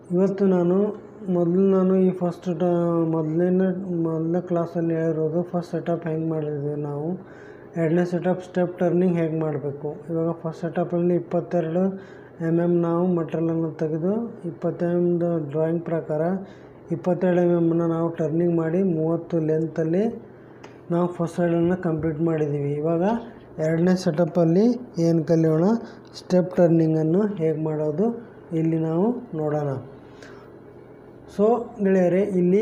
ಇವತ್ತು ನಾನು ಮೊದಲು ನಾನು ಈ ಫಸ್ಟ್ ಟ ಮೊದಲನೇ ಮೊದಲನೇ ಕ್ಲಾಸಲ್ಲಿ ಹೇಳಿರೋದು ಫಸ್ಟ್ ಸೆಟಪ್ ಹೆಂಗೆ ಮಾಡಿದ್ವಿ ನಾವು ಎರಡನೇ ಸೆಟಪ್ ಸ್ಟೆಪ್ ಟರ್ನಿಂಗ್ ಹೇಗೆ ಮಾಡಬೇಕು ಇವಾಗ ಫಸ್ಟ್ ಸೆಟಪಲ್ಲಿ ಇಪ್ಪತ್ತೆರಡು ಎಮ್ ಎಮ್ ನಾವು ಮಟ್ರಿಯಲನ್ನು ತೆಗೆದು ಇಪ್ಪತ್ತು ಎಮ್ದು ಡ್ರಾಯಿಂಗ್ ಪ್ರಕಾರ ಇಪ್ಪತ್ತೆರಡು ಎಮ್ ಎಮ್ಮನ್ನು ನಾವು ಟರ್ನಿಂಗ್ ಮಾಡಿ ಮೂವತ್ತು ಲೆಂತಲ್ಲಿ ನಾವು ಫಸ್ಟ್ ಸೈಡನ್ನು ಕಂಪ್ಲೀಟ್ ಮಾಡಿದ್ದೀವಿ ಇವಾಗ ಎರಡನೇ ಸೆಟಪ್ಪಲ್ಲಿ ಏನು ಕಲಿಯೋಣ ಸ್ಟೆಪ್ ಟರ್ನಿಂಗನ್ನು ಹೇಗೆ ಮಾಡೋದು ಇಲ್ಲಿ ನಾವು ನೋಡೋಣ ಸೊ ಗೆಳೆಯರೆ ಇಲ್ಲಿ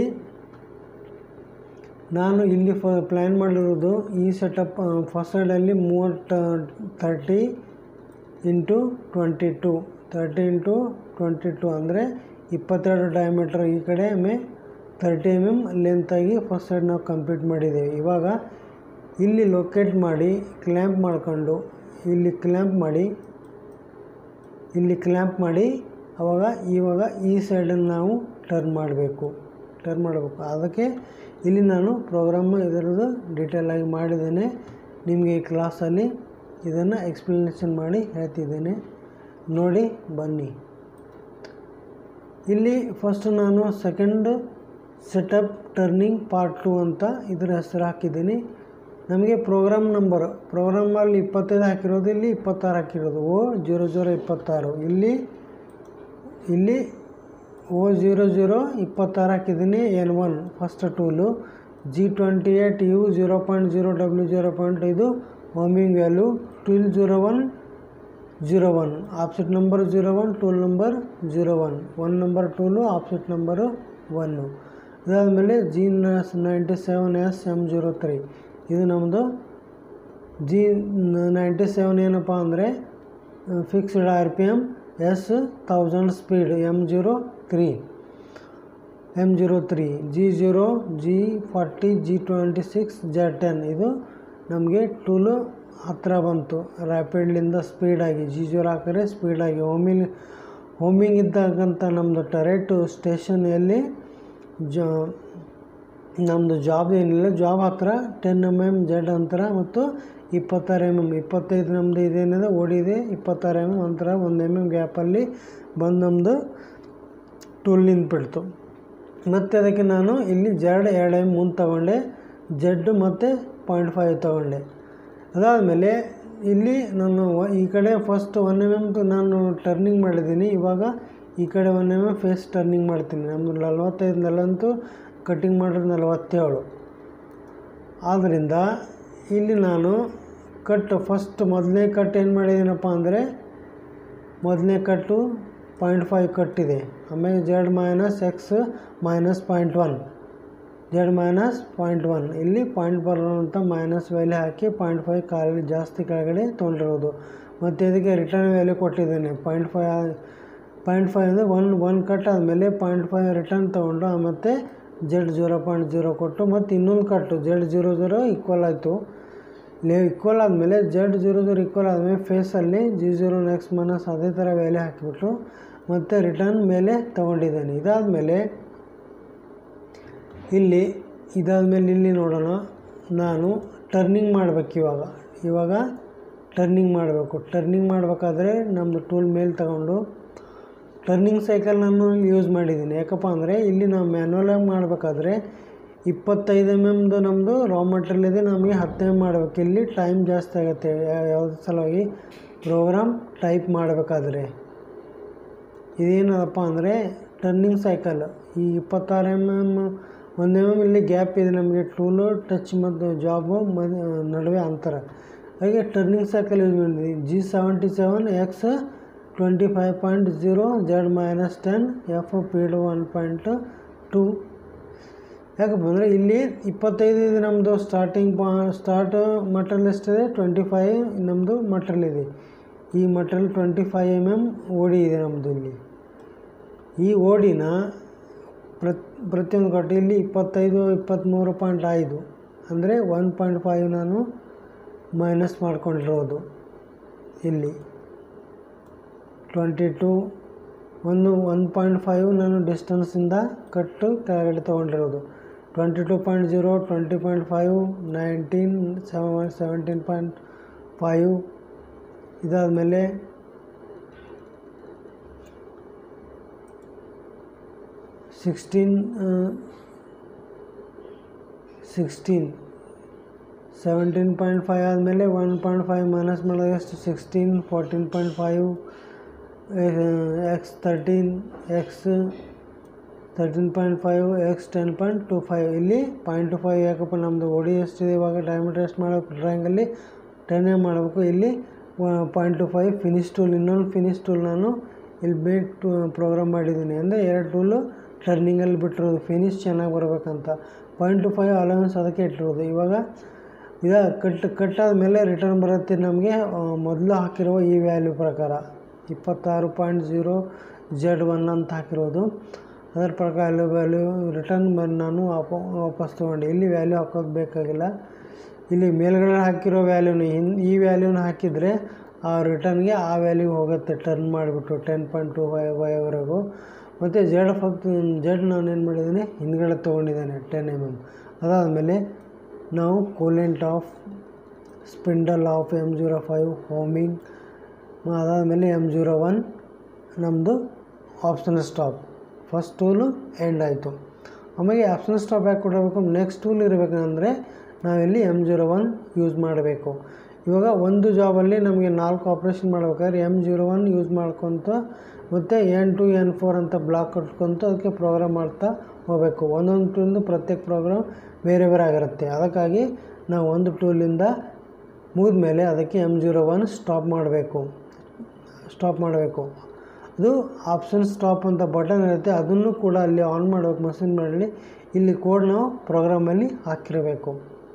ನಾನು ಇಲ್ಲಿ ಫ ಪ್ಲ್ಯಾನ್ ಮಾಡಿರೋದು ಈ ಸೆಟಪ್ ಫಸ್ಟ್ ಸೈಡಲ್ಲಿ ಮೂವತ್ತು thirty into twenty two thirty into twenty two ಅಂದರೆ ಇಪ್ಪತ್ತೆರಡು ಡಯಾಮೀಟ್ರ್ ಈ ಕಡೆ ಮೇ ತರ್ಟಿ ಎಮ್ ಎಮ್ ಲೆಂತಾಗಿ ಫಸ್ಟ್ ಸೈಡ್ ನಾವು ಕಂಪ್ಲೀಟ್ ಮಾಡಿದ್ದೇವೆ ಇವಾಗ ಇಲ್ಲಿ ಲೊಕೇಟ್ ಮಾಡಿ ಕ್ಲ್ಯಾಂಪ್ ಮಾಡ್ಕೊಂಡು ಇಲ್ಲಿ ಕ್ಲ್ಯಾಂಪ್ ಮಾಡಿ ಇಲ್ಲಿ ಕ್ಲ್ಯಾಂಪ್ ಮಾಡಿ ಅವಾಗ ಇವಾಗ ಈ ಸೈಡನ್ನು ನಾವು ಟರ್ನ್ ಮಾಡಬೇಕು ಟರ್ನ್ ಮಾಡಬೇಕು ಅದಕ್ಕೆ ಇಲ್ಲಿ ನಾನು ಪ್ರೋಗ್ರಾಮ್ ಇದರದ್ದು ಡೀಟೇಲಾಗಿ ಮಾಡಿದ್ದೇನೆ ನಿಮಗೆ ಈ ಕ್ಲಾಸಲ್ಲಿ ಇದನ್ನು ಎಕ್ಸ್ಪ್ಲನೇಷನ್ ಮಾಡಿ ಹೇಳ್ತಿದ್ದೇನೆ ನೋಡಿ ಬನ್ನಿ ಇಲ್ಲಿ ಫಸ್ಟ್ ನಾನು second setup turning part two ಅಂತ ಇದರ ಹೆಸರು ಹಾಕಿದ್ದೀನಿ ನಮಗೆ ಪ್ರೋಗ್ರಾಮ್ ನಂಬರ್ ಪ್ರೋಗ್ರಾಮಲ್ಲಿ ಇಪ್ಪತ್ತೈದು ಹಾಕಿರೋದು ಇಲ್ಲಿ ಇಪ್ಪತ್ತಾರು ಹಾಕಿರೋದು ಓ ಜೀರೋ ಜೀರೋ ಇಪ್ಪತ್ತಾರು ಇಲ್ಲಿ ಇಲ್ಲಿ ಓ ಜೀರೋ ಜೀರೋ ಇಪ್ಪತ್ತಾರು ಹಾಕಿದ್ದೀನಿ N one first tool G twenty eight U zero point zero W zero point ಇದು ಹೋಮಿಂಗ್ ವ್ಯಾಲ್ಯೂ ಟ್ವಿಲ್ zero one zero one offset number zero one tool number zero one one number tool offset number one ಇದಾದಮೇಲೆ G ninety seven S M zero three ಇದು ನಮ್ಮದು G ninety seven ಏನಪ್ಪ ಅಂದರೆ fixed R P M S thousand speed M zero three M zero three G zero G forty G twenty six Z ten ಇದು ನಮಗೆ tool ಹತ್ತಿರ ಬಂತು ರ್ಯಾಪಿಡ್ಲಿಂದ ಸ್ಪೀಡಾಗಿ G zero ಹಾಕಿದ್ರೆ ಸ್ಪೀಡಾಗಿ ಹೋಮಿಂಗ್ ಹೋಮಿಂಗ್ ಇದ್ದಾಗಂತ ನಮ್ಮದು ಟರೆಟು ಸ್ಟೇಷನ್ ಎಲ್ಲಿ ಜ ನಮ್ಮದು ಜಾಬ್ ಏನಿಲ್ಲ ಜಾಬ್ ಹತ್ತಿರ ಟೆನ್ ಎಮ್ ಎಮ್ ಜೆಡ್ ಅಂತರ ಮತ್ತು ಇಪ್ಪತ್ತಾರು ಎಮ್ ಎಮ್ ಇಪ್ಪತ್ತೈದು ನಮ್ಮದು ಇದೇನಿದೆ ಓಡಿದೆ ಇಪ್ಪತ್ತಾರು ಎಮ್ ಎಮ್ ಅಂತರ ಒಂದು ಎಮ್ ಎಮ್ ಗ್ಯಾಪಲ್ಲಿ ಬಂದು ನಮ್ಮದು ಟೂಲ್ ನಿಂತ್ಬಿಡ್ತು ಮತ್ತು ಅದಕ್ಕೆ ನಾನು ಇಲ್ಲಿ ಜೆಡ್ ಎರಡು ಎಮ್ ಮುಂದೆ ತಗೊಂಡೆ ಜೆಡ್ ಮತ್ತು ಪಾಯಿಂಟ್ ಫೈವ್ ತೊಗೊಂಡೆ ಅದಾದಮೇಲೆ ಇಲ್ಲಿ ನಾನು ಈ ಕಡೆ ಫಸ್ಟ್ ಒನ್ ಎಮ್ ಎಮ್ ನಾನು ಟರ್ನಿಂಗ್ ಮಾಡಿದ್ದೀನಿ ಇವಾಗ ಈ ಕಡೆ one M M face turning ಮಾಡ್ತೀನಿ ನಮ್ಮದು ನಲ್ವತ್ತೈದು ನಲಂತೂ ಕಟ್ಟಿಂಗ್ ಮಾಡಿರೋದು ನಲವತ್ತೇಳು ಆದ್ದರಿಂದ ಇಲ್ಲಿ ನಾನು ಕಟ್ ಫಸ್ಟ್ ಮೊದಲನೇ ಕಟ್ ಏನು ಮಾಡಿದ್ದೀನಪ್ಪ ಅಂದರೆ ಮೊದಲನೇ ಕಟ್ಟು ಪಾಯಿಂಟ್ ಫೈವ್ ಕಟ್ಟಿದೆ ಆಮೇಲೆ Z minus X minus point one Z minus point one ಇಲ್ಲಿ ಪಾಯಿಂಟ್ ಬರೋಂಥ ಮೈನಸ್ ವ್ಯಾಲ್ಯೂ ಹಾಕಿ ಪಾಯಿಂಟ್ ಫೈವ್ ಕಾಲ ಜಾಸ್ತಿ ಕೆಳಗಡೆ ತೊಗೊಂಡಿರೋದು ಮತ್ತು ಇದಕ್ಕೆ ರಿಟರ್ನ್ ವ್ಯಾಲ್ಯೂ ಕೊಟ್ಟಿದ್ದೇನೆ ಪಾಯಿಂಟ್ ಫೈವ್ ಪಾಯಿಂಟ್ ಫೈವ್ ಅಂದರೆ ಒನ್ ಒನ್ ಕಟ್ ಆದಮೇಲೆ ಪಾಯಿಂಟ್ ಫೈವ್ ರಿಟರ್ನ್ ತೊಗೊಂಡು ಮತ್ತು ಜೆಡ್ ಜೀರೋ ಪಾಯಿಂಟ್ ಜೀರೋ ಕೊಟ್ಟು ಮತ್ತು ಇನ್ನೊಂದು ಕಟ್ಟು ಜೆಡ್ ಜೀರೋ ಜೀರೋ ಈಕ್ವಲ್ ಆಯಿತು ಲೇ ಈಕ್ವಲ್ ಆದಮೇಲೆ ಜೆಡ್ ಜೀರೋ ಜೀರೋ ಈಕ್ವಲ್ ಆದಮೇಲೆ ಫೇಸಲ್ಲಿ ಜಿ ಜೀರೋ ನೆಕ್ಸ್ಟ್ ಮೈನಸ್ ಅದೇ ಥರ ವ್ಯಾಲ್ಯೂ ಹಾಕಿಬಿಟ್ಟು ಮತ್ತು ರಿಟರ್ನ್ ಮೇಲೆ ತೊಗೊಂಡಿದ್ದೇನೆ ಇದಾದಮೇಲೆ ಇಲ್ಲಿ ಇದಾದಮೇಲೆ ಇಲ್ಲಿ ನೋಡೋಣ ನಾನು ಟರ್ನಿಂಗ್ ಮಾಡಬೇಕು ಇವಾಗ ಇವಾಗ ಟರ್ನಿಂಗ್ ಮಾಡಬೇಕು ಟರ್ನಿಂಗ್ ಮಾಡಬೇಕಾದ್ರೆ ನಮ್ಮದು ಟೂಲ್ ಮೇಲೆ ತಗೊಂಡು ಟರ್ನಿಂಗ್ ಸೈಕಲ್ ನಾನು ಯೂಸ್ ಮಾಡಿದ್ದೀನಿ ಯಾಕಪ್ಪ ಅಂದರೆ ಇಲ್ಲಿ ನಾವು ಮ್ಯಾನ್ಯಲಾಗಿ ಮಾಡಬೇಕಾದ್ರೆ ಇಪ್ಪತ್ತೈದು ಎಮ್ ಎಮ್ದು ನಮ್ಮದು ರಾ ಮಟೀರಿಯಲ್ ಇದೆ ನಮಗೆ ಹತ್ತು ಎಮ್ ಮಾಡಬೇಕು ಇಲ್ಲಿ ಟೈಮ್ ಜಾಸ್ತಿ ಆಗುತ್ತೆ ಯಾವುದ್ರ ಸಲುವಾಗಿ ಪ್ರೋಗ್ರಾಮ್ ಟೈಪ್ ಮಾಡಬೇಕಾದ್ರೆ ಇದೇನಪ್ಪ ಅಂದರೆ ಟರ್ನಿಂಗ್ ಸೈಕಲ್ ಈ ಇಪ್ಪತ್ತಾರು ಎಮ್ ಎಮ್ ಒಂದು ಎಮ್ ಎಮ್ ಇಲ್ಲಿ ಗ್ಯಾಪ್ ಇದೆ ನಮಗೆ ಟೂಲು ಟಚ್ ಮತ್ತು ಜಾಬು ಮ ನಡುವೆ ಅಂತರ ಹಾಗೆ ಟರ್ನಿಂಗ್ ಸೈಕಲ್ ಯೂಸ್ ಮಾಡಿದ್ವಿ G seventy seven X twenty five point zero Z minus ten F feed one point two ಯಾಕಪ್ಪ ಅಂದರೆ ಇಲ್ಲಿ ಇಪ್ಪತ್ತೈದು ಇದೆ ನಮ್ಮದು ಸ್ಟಾರ್ಟಿಂಗ್ ಪಾ ಸ್ಟಾರ್ಟ್ ಮಟ್ರಿಯಲ್ ಎಷ್ಟಿದೆ ಟ್ವೆಂಟಿ ಫೈವ್ ನಮ್ಮದು ಮಟ್ರಿಯಲ್ ಇದೆ ಈ material twenty five M M OD ಇದೆ ನಮ್ಮದು ಇಲ್ಲಿ ಈ ಓಡಿನ ಪ್ರತ್ ಪ್ರತಿಯೊಂದು ಕಟ್ಟು ಇಲ್ಲಿ ಇಪ್ಪತ್ತೈದು ಇಪ್ಪತ್ತ್ಮೂರು ಪಾಯಿಂಟ್ ಐದು ಅಂದರೆ ಒನ್ ಪಾಯಿಂಟ್ ಫೈವ್ ನಾನು ಮೈನಸ್ ಮಾಡ್ಕೊಂಡಿರೋದು ಇಲ್ಲಿ ಟ್ವೆಂಟಿ ಟು ಒಂದು ಒನ್ ಪಾಯಿಂಟ್ ಫೈವ್ ನಾನು ಡಿಸ್ಟೆನ್ಸಿಂದ ಕಟ್ಟು ಕೆಳಗಡೆ ತೊಗೊಂಡಿರೋದು twenty two point zero twenty point five nineteen seven seventeen point five ಇದಾದಮೇಲೆ sixteen sixteen seventeen point five ಆದಮೇಲೆ ಒನ್ ಪಾಯಿಂಟ್ ಫೈವ್ ಮೈನಸ್ ಮಾಡಿದಾಗ ಎಷ್ಟು sixteen fourteen point five X thirteen X thirteen point five X ten point two five ಇಲ್ಲಿ point two five ಯಾಕಪ್ಪ ನಮ್ಮದು ಓಡಿ ಎಷ್ಟಿದೆ ಇವಾಗ ಡೈಮೀಟರ್ ಎಷ್ಟು ಮಾಡಬೇಕು ಡ್ರಾಯಿಂಗಲ್ಲಿ ಟೆನ್ ಎ ಮಾಡಬೇಕು ಇಲ್ಲಿ point two five finish tool ಇನ್ನೊಂದು ಫಿನಿಶ್ ಟೂಲ್ ನಾನು ಇಲ್ಲಿ ಬೇಟ್ ಟು ಪ್ರೋಗ್ರಾಮ್ ಮಾಡಿದ್ದೀನಿ ಅಂದರೆ ಎರಡು ಟೂಲು ಟರ್ನಿಂಗಲ್ಲಿ ಬಿಟ್ಟಿರೋದು ಫಿನಿಶ್ ಚೆನ್ನಾಗಿ ಬರಬೇಕಂತ ಪಾಯಿಂಟ್ ಟು ಫೈವ್ ಅಲವೆನ್ಸ್ ಅದಕ್ಕೆ ಇಟ್ಟಿರೋದು ಇವಾಗ ಇದು ಕಟ್ ಕಟ್ಟಾದ ಮೇಲೆ ರಿಟರ್ನ್ ಬರುತ್ತೆ ನಮಗೆ ಮೊದಲು ಹಾಕಿರುವ ಈ ವ್ಯಾಲ್ಯೂ ಪ್ರಕಾರ ಇಪ್ಪತ್ತಾರು ಪಾಯಿಂಟ್ ಜೀರೋ ಜೆಡ್ ಒನ್ ಅಂತ ಹಾಕಿರೋದು ಅದರ ಪ್ರಕಾರ ಅಲ್ಲಿ ವ್ಯಾಲ್ಯೂ ರಿಟರ್ನ್ ಬಂದು ನಾನು ವಾಪ ವಾಪಸ್ ತೊಗೊಂಡೆ ಇಲ್ಲಿ ವ್ಯಾಲ್ಯೂ ಹಾಕೋದು ಬೇಕಾಗಿಲ್ಲ ಇಲ್ಲಿ ಮೇಲ್ಗಡೆ ಹಾಕಿರೋ ವ್ಯಾಲ್ಯೂನ ಹಿನ್ ಈ ವ್ಯಾಲ್ಯೂನ ಹಾಕಿದರೆ ಆ ರಿಟರ್ನ್ಗೆ ಆ ವ್ಯಾಲ್ಯೂ ಹೋಗುತ್ತೆ ಟರ್ನ್ ಮಾಡಿಬಿಟ್ಟು ಟೆನ್ ಪಾಯಿಂಟ್ ಟು ಫೈವ್ ಫೈವ್ವರೆಗೂ ಮತ್ತು ಜೆಡ್ ಫಕ್ತ್ ಜೆಡ್ ನಾನು ಏನು ಮಾಡಿದ್ದೀನಿ ಹಿಂದ್ಗಡೆ ತೊಗೊಂಡಿದ್ದೇನೆ ಟೆನ್ ಎಮ್ ಎಮ್ ಅದಾದಮೇಲೆ ನಾವು coolant off spindle off M zero five homing ಅದಾದಮೇಲೆ ಎಮ್ ಜೀರೋ ಒನ್ ನಮ್ಮದು optional stop first tool end ಆಯಿತು ಆಮೇಲೆ ಆಪ್ಷನಲ್ ಸ್ಟಾಪ್ ಯಾಕೆ ಕೊಡಬೇಕು ನೆಕ್ಸ್ಟ್ ಟೂಲ್ ಇರಬೇಕಂದ್ರೆ ನಾವಿಲ್ಲಿ ಎಮ್ ಜೀರೋ ಒನ್ ಯೂಸ್ ಮಾಡಬೇಕು ಇವಾಗ ಒಂದು ಜಾಬಲ್ಲಿ ನಮಗೆ ನಾಲ್ಕು ಆಪ್ರೇಷನ್ ಮಾಡ್ಬೇಕಾದ್ರೆ ಎಮ್ ಜೀರೋ ಒನ್ ಯೂಸ್ ಮಾಡ್ಕೊತ ಮತ್ತು ಎನ್ ಟು ಎನ್ ಫೋರ್ ಅಂತ ಬ್ಲಾಕ್ ಕಟ್ಕೊತ ಅದಕ್ಕೆ ಪ್ರೋಗ್ರಾಮ್ ಮಾಡ್ತಾ ಹೋಗಬೇಕು ಒಂದೊಂದು ಟೂಲ್ದು ಪ್ರತ್ಯೇಕ ಪ್ರೋಗ್ರಾಮ್ ಬೇರೆ ಬೇರೆ ಆಗಿರುತ್ತೆ ಅದಕ್ಕಾಗಿ ನಾವು ಒಂದು ಟೂಲಿಂದ ಮುಗಿದ್ಮೇಲೆ ಅದಕ್ಕೆ ಎಮ್ ಜೀರೋ ಒನ್ ಸ್ಟಾಪ್ ಮಾಡಬೇಕು ಸ್ಟಾಪ್ ಮಾಡಬೇಕು ಅದು ಆಪ್ಷನ್ ಸ್ಟಾಪ್ ಅಂತ ಬಟನ್ ಇರುತ್ತೆ ಅದನ್ನು ಕೂಡ ಅಲ್ಲಿ ಆನ್ ಮಾಡಬೇಕು ಮಷಿನ್ ಮಾಡಲಿ ಇಲ್ಲಿ ಕೋಡ್ ನಾವು ಪ್ರೋಗ್ರಾಮಲ್ಲಿ ಹಾಕಿರಬೇಕು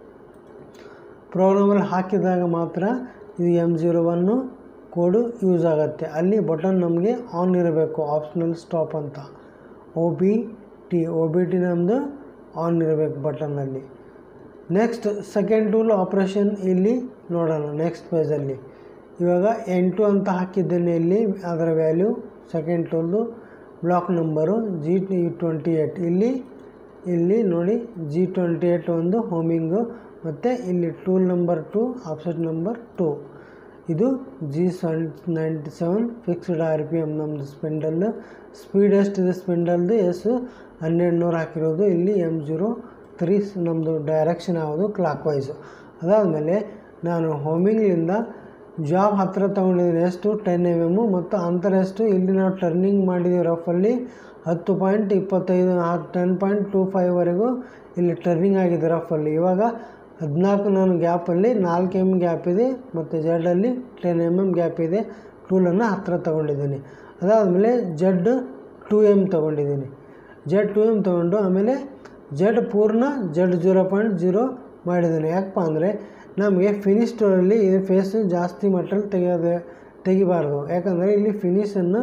ಪ್ರೋಗ್ರಾಮಲ್ಲಿ ಹಾಕಿದಾಗ ಮಾತ್ರ ಇದು M zero one code use ಆಗುತ್ತೆ ಅಲ್ಲಿ ಬಟನ್ ನಮಗೆ ಆನ್ ಇರಬೇಕು ಆಪ್ಷನಲ್ ಸ್ಟಾಪ್ ಅಂತ O B T O B T ನಮ್ಮದು ಆನ್ ಇರಬೇಕು ಬಟನ್ನಲ್ಲಿ ನೆಕ್ಸ್ಟ್ ಸೆಕೆಂಡ್ ಟೂಲ್ ಆಪ್ರೇಷನ್ ಇಲ್ಲಿ ನೋಡೋಣ ನೆಕ್ಸ್ಟ್ ಪೇಜಲ್ಲಿ ಇವಾಗ ಎಂಟು ಅಂತ ಹಾಕಿದ್ದೇನೆ ಇಲ್ಲಿ ಅದರ ವ್ಯಾಲ್ಯೂ ಸೆಕೆಂಡ್ ಟೂಲ್ದು block number G T twenty eight ಇಲ್ಲಿ ಇಲ್ಲಿ ನೋಡಿ ಜಿ ಟ್ವೆಂಟಿ ಏಯ್ಟ್ ಒಂದು ಹೋಮಿಂಗು ಮತ್ತು ಇಲ್ಲಿ tool number two offset number two ಇದು G seven ninety seven fixed R P M ನಮ್ಮದು ಸ್ಪೆಂಡಲ್ ಸ್ಪೀಡ್ ಎಷ್ಟಿದೆ ಸ್ಪೆಂಡಲ್ದು ಎಸ್ ಹನ್ನೆರಡು ನೂರು ಹಾಕಿರೋದು ಇಲ್ಲಿ ಎಮ್ ಜೀರೋ ತ್ರೀ ನಮ್ಮದು ಡೈರೆಕ್ಷನ್ ಯಾವುದು ಕ್ಲಾಕ್ ವೈಸು ಅದಾದಮೇಲೆ ನಾನು ಹೋಮಿಂಗ್ಲಿಂದ ಜಾಬ್ ಹತ್ತಿರ ತೊಗೊಂಡಿದ್ದೀನಿ ಎಷ್ಟು ಟೆನ್ ಎಮ್ ಎಮ್ಮು ಮತ್ತು ಅಂತರ ಎಷ್ಟು ಇಲ್ಲಿ ನಾವು ಟರ್ನಿಂಗ್ ಮಾಡಿದ್ದೀವಿ ರಫಲ್ಲಿ ಹತ್ತು ಪಾಯಿಂಟ್ ಇಪ್ಪತ್ತೈದು ಟೆನ್ ಪಾಯಿಂಟ್ ಟೂ ಫೈವ್ವರೆಗೂ ಇಲ್ಲಿ ಟರ್ನಿಂಗ್ ಆಗಿದೆ ರಫಲ್ಲಿ ಇವಾಗ ಹದಿನಾಲ್ಕು ನಾನು ಗ್ಯಾಪಲ್ಲಿ ನಾಲ್ಕು ಎಮ್ ಗ್ಯಾಪ್ ಇದೆ ಮತ್ತು ಜೆಡ್ಡಲ್ಲಿ ಟೆನ್ ಎಮ್ ಎಮ್ ಗ್ಯಾಪ್ ಇದೆ ಟೂಲನ್ನು ಹತ್ತಿರ ತೊಗೊಂಡಿದ್ದೀನಿ ಅದಾದಮೇಲೆ ಜೆಡ್ ಟೂ ಎಮ್ ತೊಗೊಂಡಿದ್ದೀನಿ ಜೆಡ್ ಟು ಎಮ್ ತೊಗೊಂಡು ಆಮೇಲೆ ಜೆಡ್ ಪೂರ್ಣ ಜೆಡ್ ಜೀರೋ ಪಾಯಿಂಟ್ ಜೀರೋ ಮಾಡಿದ್ದೀನಿ ಯಾಕಪ್ಪ ಅಂದರೆ ನಮಗೆ ಫಿನಿಶ್ ಟೂರಲ್ಲಿ ಇದು ಫೇಸ್ ಜಾಸ್ತಿ ಮಟ್ಟಲ್ಲಿ ತೆಗೆಯೋದು ತೆಗಿಬಾರ್ದು ಯಾಕಂದರೆ ಇಲ್ಲಿ ಫಿನಿಷನ್ನು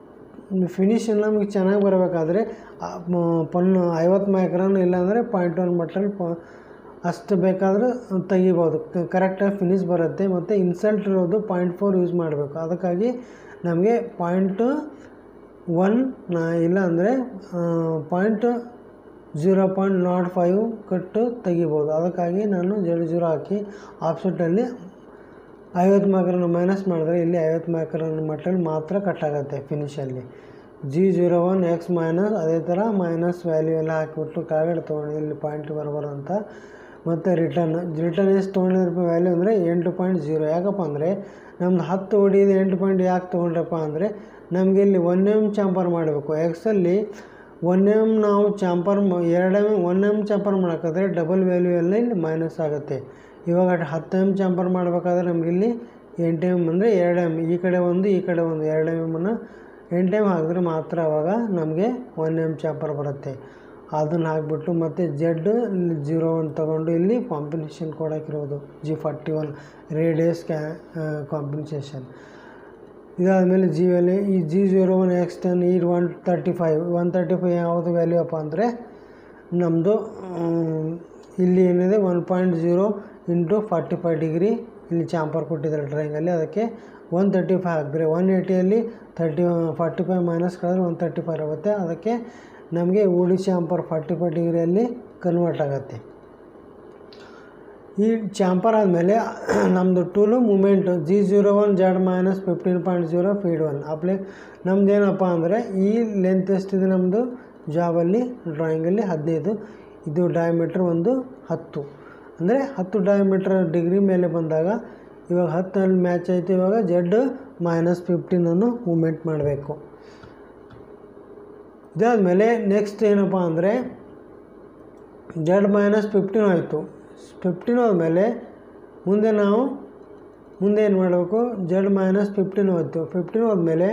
ಫಿನಿಶ್ ನಮಗೆ ಚೆನ್ನಾಗಿ ಬರಬೇಕಾದ್ರೆ ಪನ್ನು ಐವತ್ತು ಮೈಕ್ರಾನ್ ಇಲ್ಲಾಂದರೆ ಪಾಯಿಂಟ್ ಒನ್ ಮಟ್ಟಲ್ಲಿ ಪ ಅಷ್ಟು ಬೇಕಾದ್ರೆ ತೆಗಿಬೋದು ಕರೆಕ್ಟಾಗಿ ಫಿನಿಶ್ ಬರುತ್ತೆ ಮತ್ತು ಇನ್ಸಲ್ಟ್ ಇರೋದು ಪಾಯಿಂಟ್ ಫೋರ್ ಯೂಸ್ ಮಾಡಬೇಕು ಅದಕ್ಕಾಗಿ ನಮಗೆ ಪಾಯಿಂಟು ಒನ್ ಇಲ್ಲ ಅಂದರೆ point zero point not five cut ತೆಗಿಬೋದು ಅದಕ್ಕಾಗಿ ನಾನು ಜೀರೋ ಜೀರೋ ಹಾಕಿ ಆಫ್ಸೆಟ್ಟಲ್ಲಿ ಐವತ್ತು ಮಾರ್ಕರನ್ನು ಮೈನಸ್ ಮಾಡಿದ್ರೆ ಇಲ್ಲಿ ಐವತ್ತು ಮಾರ್ಕರನ್ನು ಮಟ್ಟಲ್ಲಿ ಮಾತ್ರ ಕಟ್ಟಾಗುತ್ತೆ ಫಿನಿಷಲ್ಲಿ G zero one X minus ಅದೇ ಥರ ಮೈನಸ್ ವ್ಯಾಲ್ಯೂ ಎಲ್ಲ ಹಾಕಿಬಿಟ್ಟು ಕೆಳಗಡೆ ತೊಗೊಂಡು ಇಲ್ಲಿ ಪಾಯಿಂಟ್ ಬರಬಾರ್ದು ಅಂತ ಮತ್ತು ರಿಟರ್ನ್ ರಿಟರ್ನ್ ಎಷ್ಟು ತೊಗೊಂಡಿದ್ರಪ್ಪ ವ್ಯಾಲ್ಯೂ ಅಂದರೆ ಎಂಟು ಪಾಯಿಂಟ್ ಜೀರೋ ಯಾಕಪ್ಪ ಅಂದರೆ ನಮ್ದು ಹತ್ತು ಹೊಡಿಯೋದು ಎಂಟು ಪಾಯಿಂಟ್ ಯಾಕೆ ತೊಗೊಂಡ್ರಪ್ಪ ಅಂದರೆ ನಮಗೆ ಇಲ್ಲಿ ಒನ್ ಎಮ್ ಚಾಂಪರ್ ಮಾಡಬೇಕು ಎಕ್ಸಲ್ಲಿ ಒನ್ ಎಮ್ ನಾವು ಚಾಂಪರ್ ಎರಡು ಎಮ್ ಒನ್ ಎಮ್ ಚಾಂಪರ್ ಮಾಡೋಕ್ಕಾದ್ರೆ ಡಬಲ್ ವ್ಯಾಲ್ಯೂ ಎಲ್ಲ ಇಲ್ಲಿ ಮೈನಸ್ ಆಗುತ್ತೆ ಇವಾಗ ಹತ್ತು ಎಮ್ ಚಾಂಪರ್ ಮಾಡಬೇಕಾದ್ರೆ ನಮ್ಗೆ ಇಲ್ಲಿ ಎಂಟು ಎಮ್ ಅಂದರೆ ಎರಡು ಎಮ್ ಈ ಕಡೆ ಒಂದು ಈ ಕಡೆ ಒಂದು ಎರಡು ಎಮ್ ಎಮ್ಮನ್ನು ಎಂಟು ಎಮ್ ಹಾಕಿದ್ರೆ ಮಾತ್ರ ಅವಾಗ ನಮಗೆ ಒನ್ ಎಮ್ ಚಾಂಪರ್ ಬರುತ್ತೆ ಅದನ್ನು ಹಾಕ್ಬಿಟ್ಟು ಮತ್ತು ಜೆಡ್ ಜೀರೋ ಒನ್ ತೊಗೊಂಡು ಇಲ್ಲಿ ಕಾಂಬಿನೇಷನ್ ಕೋಡ್ ಹಾಕಿರೋದು ಜಿ ಫಾರ್ಟಿ ಒನ್ ರೇಡಿಯಸ್ ಕ್ಯಾ ಕಾಂಬಿನೇಷನ್ ಇದಾದಮೇಲೆ ಜಿ ವ್ಯಾಲ್ಯೂ ಈ G zero one X ten ಈ one thirty five one thirty five ಯಾವುದು ವ್ಯಾಲ್ಯೂ ಅಪ್ಪ ಅಂದರೆ ನಮ್ಮದು ಇಲ್ಲಿ ಏನಿದೆ one point zero into forty five degree ಇಲ್ಲಿ ಚಾಂಪರ್ ಕೊಟ್ಟಿದ್ದಾರೆ ಡ್ರಾಯಿಂಗಲ್ಲಿ ಅದಕ್ಕೆ ಒನ್ ತರ್ಟಿ ಫೈವ್ ಹಾಕಿದ್ರೆ ಒನ್ ಏಯ್ಟಿಯಲ್ಲಿ ತರ್ಟಿ ಫಾರ್ಟಿ ಫೈವ್ ಮೈನಸ್ ಕಳೆದ್ರೆ ಒನ್ ತರ್ಟಿ ಫೈವ್ ಆಗುತ್ತೆ ಅದಕ್ಕೆ ನಮಗೆ ಉಳಿ ಚಾಂಪರ್ ಫಾರ್ಟಿ ಫೈವ್ ಡಿಗ್ರಿಯಲ್ಲಿ ಕನ್ವರ್ಟ್ ಆಗುತ್ತೆ ಈ ಚಾಂಪರ್ ಆದಮೇಲೆ ನಮ್ಮದು tool movement G zero one Z minus fifteen point zero feed one ಅಪ್ಲೇ ನಮ್ದು ಏನಪ್ಪ ಅಂದರೆ ಈ ಲೆಂತ್ ಎಷ್ಟಿದೆ ನಮ್ಮದು ಜಾಬಲ್ಲಿ ಡ್ರಾಯಿಂಗಲ್ಲಿ ಹದಿನೈದು ಇದು ಡಯಾಮೀಟ್ರ್ ಒಂದು ಹತ್ತು ಅಂದರೆ ಹತ್ತು ಡಯಾಮೀಟ್ರ್ ಡಿಗ್ರಿ ಮೇಲೆ ಬಂದಾಗ ಇವಾಗ ಹತ್ತಲ್ಲಿ ಮ್ಯಾಚ್ ಆಯಿತು ಇವಾಗ ಜೆಡ್ ಮೈನಸ್ ಫಿಫ್ಟೀನನ್ನು ಮೂಮೆಂಟ್ ಮಾಡಬೇಕು ಇದಾದಮೇಲೆ ನೆಕ್ಸ್ಟ್ ಏನಪ್ಪ ಅಂದರೆ ಜೆಡ್ ಮೈನಸ್ ಫಿಫ್ಟೀನ್ ಆಯಿತು ಫಿಫ್ಟೀನ್ ಆದಮೇಲೆ ಮುಂದೆ ನಾವು ಮುಂದೆ ಏನು ಮಾಡಬೇಕು ಜೆಡ್ ಮೈನಸ್ ಫಿಫ್ಟೀನ್ ಹೋಯ್ತು ಫಿಫ್ಟೀನ್ ಹೋದ್ಮೇಲೆ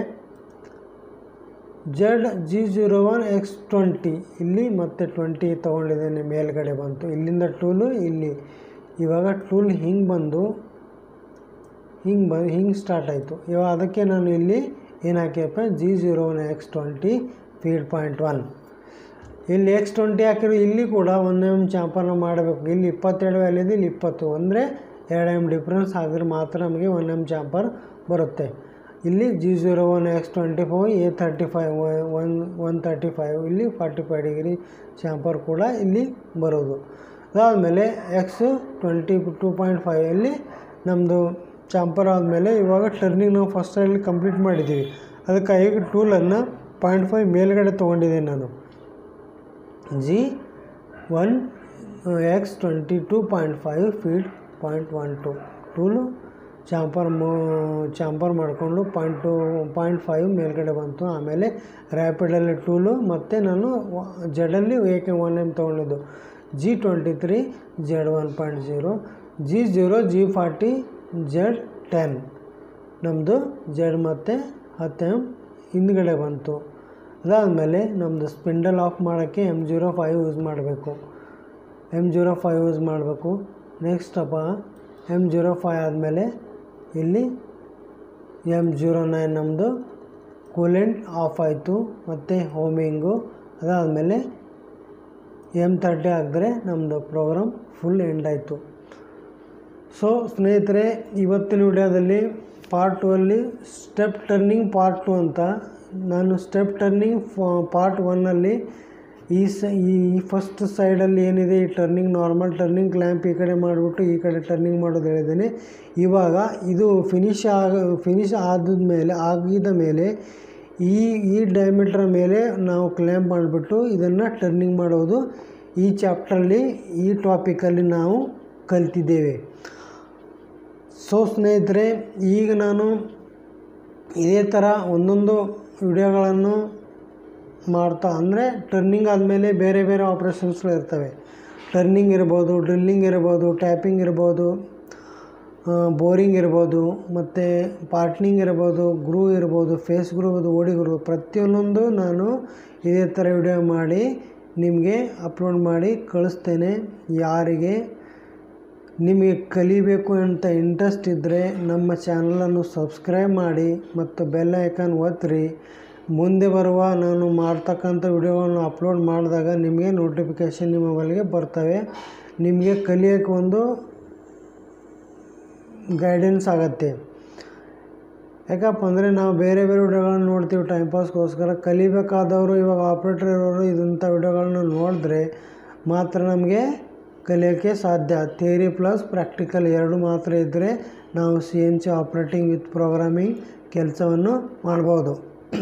Z G zero one X twenty ಇಲ್ಲಿ ಮತ್ತೆ ಟ್ವೆಂಟಿ ತೊಗೊಂಡಿದ್ದೇನೆ ಮೇಲ್ಗಡೆ ಬಂತು ಇಲ್ಲಿಂದ ಟೂಲು ಇಲ್ಲಿ ಇವಾಗ ಟೂಲ್ ಹಿಂಗೆ ಬಂದು ಹಿಂಗೆ ಬ ಹಿಂಗೆ ಸ್ಟಾರ್ಟ್ ಆಯಿತು ಇವಾಗ ಅದಕ್ಕೆ ನಾನು ಇಲ್ಲಿ ಏನು ಹಾಕಿಯಪ್ಪ G zero one X twenty feed point one ಇಲ್ಲಿ ಎಕ್ಸ್ ಟ್ವೆಂಟಿ ಹಾಕಿರೋ ಇಲ್ಲಿ ಕೂಡ ಒನ್ ಎಮ್ ಚಾಂಪರ್ನ ಮಾಡಬೇಕು ಇಲ್ಲಿ ಇಪ್ಪತ್ತೆರಡು ವ್ಯಾಲ್ಯೂ ಇದೆ ಇಲ್ಲಿ ಇಪ್ಪತ್ತು ಅಂದರೆ ಎರಡು ಎಮ್ ಡಿಫ್ರೆನ್ಸ್ ಹಾಕಿದ್ರೆ ಮಾತ್ರ ನಮಗೆ ಒನ್ ಎಮ್ ಚಾಂಪರ್ ಬರುತ್ತೆ ಇಲ್ಲಿ G zero one X twenty five A thirty five one one thirty five ಇಲ್ಲಿ ಫಾರ್ಟಿ ಫೈವ್ ಡಿಗ್ರಿ ಚಾಂಪರ್ ಕೂಡ ಇಲ್ಲಿ ಬರೋದು ಅದಾದಮೇಲೆ X twenty two point five ಅಲ್ಲಿ ನಮ್ಮದು ಚಾಂಪರ್ ಆದಮೇಲೆ ಇವಾಗ ಟರ್ನಿಂಗ್ ನಾವು ಫಸ್ಟಲ್ಲಿ ಕಂಪ್ಲೀಟ್ ಮಾಡಿದ್ದೀವಿ ಅದಕ್ಕಾಗಿ ಟೂಲನ್ನು ಪಾಯಿಂಟ್ ಫೈವ್ ಮೇಲ್ಗಡೆ ತೊಗೊಂಡಿದ್ದೀನಿ ನಾನು G one X twenty two point five feed point one to tool chamfer ಮೋ ಚಾಂಪರ್ ಮಾಡಿಕೊಂಡು ಪಾಯಿಂಟ್ ಟು ಪಾಯಿಂಟ್ ಫೈವ್ ಮೇಲ್ಗಡೆ ಬಂತು ಆಮೇಲೆ ರ್ಯಾಪಿಡಲ್ಲಿ ಟೂಲು ಮತ್ತು ನಾನು ಜೆಡಲ್ಲಿ ಏಕೆ ಒನ್ ಎಮ್ ತೊಗೊಂಡಿದ್ದು G twenty three Z one point zero G zero G forty Z ten ನಮ್ಮದು ಜೆಡ್ ಮತ್ತು ಹತ್ತು ಎಮ್ ಹಿಂದ್ಗಡೆ ಬಂತು ಅದಾದಮೇಲೆ ನಮ್ಮದು ಸ್ಪಿಂಡಲ್ ಆಫ್ ಮಾಡೋಕ್ಕೆ ಎಮ್ ಜೀರೋ ಫೈವ್ ಯೂಸ್ ಮಾಡಬೇಕು ಎಮ್ ಜೀರೋ ಫೈವ್ ಯೂಸ್ ಮಾಡಬೇಕು ನೆಕ್ಸ್ಟ್ ಅಪ್ಪ ಎಮ್ ಜೀರೋ ಫೈವ್ ಆದಮೇಲೆ ಇಲ್ಲಿ ಎಮ್ ಜೀರೋ ನೈನ್ ನಮ್ಮದು ಕೂಲೆಂಟ್ ಆಫ್ ಆಯಿತು ಮತ್ತು ಹೋಮಿಂಗು ಅದಾದಮೇಲೆ ಎಮ್ ತರ್ಟಿ ಹಾಕಿದ್ರೆ ನಮ್ಮದು ಪ್ರೋಗ್ರಾಮ್ ಫುಲ್ ಎಂಡ್ ಆಯಿತು ಸೊ ಸ್ನೇಹಿತರೆ ಇವತ್ತಿನ ವಿಡಿಯೋದಲ್ಲಿ ಪಾರ್ಟ್ ಟು ಅಲ್ಲಿ ಸ್ಟೆಪ್ ಟರ್ನಿಂಗ್ ಪಾರ್ಟ್ ಟು ಅಂತ ನಾನು ಸ್ಟೆಪ್ ಟರ್ನಿಂಗ್ ಪಾರ್ಟ್ ಒನ್ನಲ್ಲಿ ಈ ಸ ಈ ಫಸ್ಟ್ ಸೈಡಲ್ಲಿ ಏನಿದೆ ಈ ಟರ್ನಿಂಗ್ ನಾರ್ಮಲ್ ಟರ್ನಿಂಗ್ ಕ್ಲ್ಯಾಂಪ್ ಈ ಕಡೆ ಮಾಡಿಬಿಟ್ಟು ಈ ಕಡೆ ಟರ್ನಿಂಗ್ ಮಾಡೋದು ಹೇಳಿದ್ದೇನೆ ಇವಾಗ ಇದು ಫಿನಿಶ್ ಆಗ ಫಿನಿಶ್ ಆದಮೇಲೆ ಆಗಿದ ಮೇಲೆ ಈ ಈ ಡಯಾಮೀಟ್ರ್ ಮೇಲೆ ನಾವು ಕ್ಲ್ಯಾಂಪ್ ಮಾಡಿಬಿಟ್ಟು ಇದನ್ನು ಟರ್ನಿಂಗ್ ಮಾಡೋದು ಈ ಚಾಪ್ಟ್ರಲ್ಲಿ ಈ ಟಾಪಿಕಲ್ಲಿ ನಾವು ಕಲ್ತಿದ್ದೇವೆ ಸೊ ಸ್ನೇಹಿತರೆ ಈಗ ನಾನು ಇದೇ ಥರ ಒಂದೊಂದು ವಿಡಿಯೋಗಳನ್ನು ಮಾಡ್ತಾ ಅಂದರೆ ಟರ್ನಿಂಗ್ ಆದಮೇಲೆ ಬೇರೆ ಬೇರೆ ಆಪ್ರೇಷನ್ಸ್ಗಳು ಇರ್ತವೆ ಟರ್ನಿಂಗ್ ಇರ್ಬೋದು ಡ್ರಿಲ್ಲಿಂಗ್ ಇರ್ಬೋದು ಟ್ಯಾಪಿಂಗ್ ಇರ್ಬೋದು ಬೋರಿಂಗ್ ಇರ್ಬೋದು ಮತ್ತು ಪಾರ್ಟ್ನಿಂಗ್ ಇರ್ಬೋದು ಗ್ರೂ ಇರ್ಬೋದು ಫೇಸ್ ಗ್ರೂ ಇರ್ಬೋದು ಓಡಿ ಗ್ರೂ ಪ್ರತಿಯೊಂದೊಂದು ನಾನು ಇದೇ ಥರ ವಿಡಿಯೋ ಮಾಡಿ ನಿಮಗೆ ಅಪ್ಲೋಡ್ ಮಾಡಿ ಕಳಿಸ್ತೇನೆ ಯಾರಿಗೆ ನಿಮಗೆ ಕಲಿಬೇಕು ಅಂತ ಇಂಟ್ರೆಸ್ಟ್ ಇದ್ದರೆ ನಮ್ಮ ಚಾನಲನ್ನು ಸಬ್ಸ್ಕ್ರೈಬ್ ಮಾಡಿ ಮತ್ತು ಬೆಲ್ ಐಕಾನ್ ಒತ್ತಿರಿ ಮುಂದೆ ಬರುವ ನಾನು ಮಾಡ್ತಕ್ಕಂಥ ವಿಡಿಯೋಗಳನ್ನು ಅಪ್ಲೋಡ್ ಮಾಡಿದಾಗ ನಿಮಗೆ ನೋಟಿಫಿಕೇಷನ್ ನಿಮ್ಮ ಮೊಬೈಲ್ಗೆ ಬರ್ತವೆ ನಿಮಗೆ ಕಲಿಯೋಕ್ಕೆ ಒಂದು ಗೈಡೆನ್ಸ್ ಆಗುತ್ತೆ ಯಾಕಪ್ಪ ಅಂದರೆ ನಾವು ಬೇರೆ ಬೇರೆ ವಿಡಿಯೋಗಳನ್ನ ನೋಡ್ತೀವಿ ಟೈಮ್ ಪಾಸ್ಗೋಸ್ಕರ ಕಲಿಬೇಕಾದವರು ಇವಾಗ ಆಪ್ರೇಟರ್ ಇರೋರು ಇದಂಥ ವಿಡಿಯೋಗಳನ್ನ ನೋಡಿದ್ರೆ ಮಾತ್ರ ನಮಗೆ ಕಲಿಯೋಕ್ಕೆ ಸಾಧ್ಯ ಥಿಯರಿ ಪ್ಲಸ್ ಪ್ರಾಕ್ಟಿಕಲ್ ಎರಡು ಮಾತ್ರ ಇದ್ದರೆ ನಾವು C N C operating with programming ಕೆಲಸವನ್ನು ಮಾಡ್ಬೋದು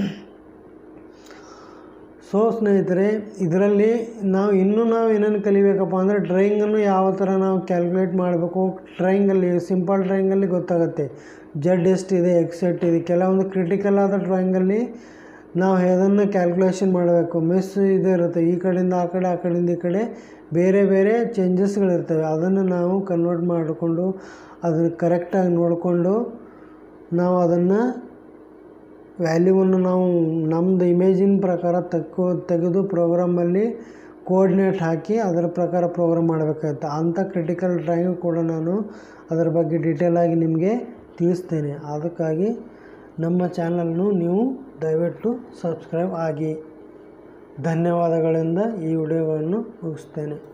ಸೊ ಸ್ನೇಹಿತರೆ ಇದರಲ್ಲಿ ನಾವು ಇನ್ನೂ ನಾವು ಏನೇನು ಕಲಿಬೇಕಪ್ಪ ಅಂದರೆ ಡ್ರಾಯಿಂಗನ್ನು ಯಾವ ಥರ ನಾವು ಕ್ಯಾಲ್ಕುಲೇಟ್ ಮಾಡಬೇಕು ಡ್ರಾಯಿಂಗಲ್ಲಿ ಸಿಂಪಲ್ ಡ್ರಾಯಿಂಗಲ್ಲಿ ಗೊತ್ತಾಗುತ್ತೆ ಜಡ್ ಎಷ್ಟಿದೆ ಎಕ್ಸ್ ಇದೆ ಕೆಲವೊಂದು ಕ್ರಿಟಿಕಲ್ ಆದ ಡ್ರಾಯಿಂಗಲ್ಲಿ ನಾವು ಅದನ್ನು ಕ್ಯಾಲ್ಕುಲೇಷನ್ ಮಾಡಬೇಕು ಮಿಸ್ ಇದು ಇರುತ್ತೆ ಈ ಕಡೆಯಿಂದ ಆ ಕಡೆ ಆ ಕಡೆಯಿಂದ ಈ ಕಡೆ ಬೇರೆ ಬೇರೆ ಚೇಂಜಸ್ಗಳಿರ್ತವೆ ಅದನ್ನು ನಾವು ಕನ್ವರ್ಟ್ ಮಾಡಿಕೊಂಡು ಅದನ್ನು ಕರೆಕ್ಟಾಗಿ ನೋಡಿಕೊಂಡು ನಾವು ಅದನ್ನು ವ್ಯಾಲ್ಯೂವನ್ನು ನಾವು ನಮ್ಮದು ಇಮೇಜಿನ ಪ್ರಕಾರ ತಕ್ಕೋ ತೆಗೆದು ಪ್ರೋಗ್ರಾಮಲ್ಲಿ ಕೋಆರ್ಡಿನೇಟ್ ಹಾಕಿ ಅದರ ಪ್ರಕಾರ ಪ್ರೋಗ್ರಾಮ್ ಮಾಡಬೇಕಾಗುತ್ತೆ ಅಂಥ ಕ್ರಿಟಿಕಲ್ ಡ್ರಾಯಿಂಗ್ ಕೂಡ ನಾನು ಅದರ ಬಗ್ಗೆ ಡೀಟೇಲಾಗಿ ನಿಮಗೆ ತಿಳಿಸ್ತೇನೆ ಅದಕ್ಕಾಗಿ ನಮ್ಮ ಚಾನಲ್ನು ನೀವು ದಯವಿಟ್ಟು ಸಬ್ಸ್ಕ್ರೈಬ್ ಆಗಿ ಧನ್ಯವಾದಗಳಿಂದ ಈ ವಿಡಿಯೋಗಳನ್ನು ಮುಗಿಸ್ತೇನೆ